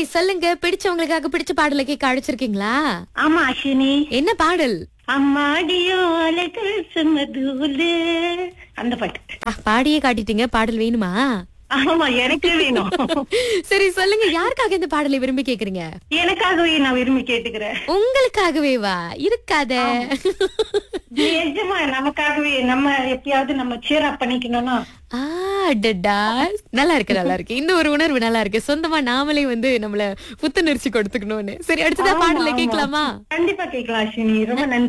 சொல்லுங்க பிடிச்சவங்களுக்காக பிடிச்ச பாடலை கேட்க அழைச்சிருக்கீங்களா ஆமா அஸ்வினி என்ன பாடல் அம்மாடியோ அலைகள் சுமதூலு அந்த பாட்டு ஆ, பாடியே காட்டிட்டீங்க பாடல் வேணுமா ஆமா எனக்கு வேணும் சரி சொல்லுங்க யாருக்காக இந்த பாடலை விரும்பி கேக்குறீங்க எனக்காகவே நான் விரும்பி கேட்டுக்கிறேன் உங்களுக்காகவே வா இருக்காத நிஜமா நமக்காகவே நம்ம எப்பயாவது நம்ம சேர் அப் பண்ணிக்கணும்னா ஆ, அடடா நல்லா இருக்கு நல்லா இருக்கு இந்த ஒரு உணர்வு நல்லா இருக்கு சொந்தமா நாமளே வந்து நம்மள புத்துணர்ச்சி கொடுத்துக்கணும்னு சரி அடுத்ததா ஆமா, பாடலை ஆமா. கேட்கலாமா கண்டிப்பா கேட்கலாம் அஸ்வினி ரொம்ப நன்றி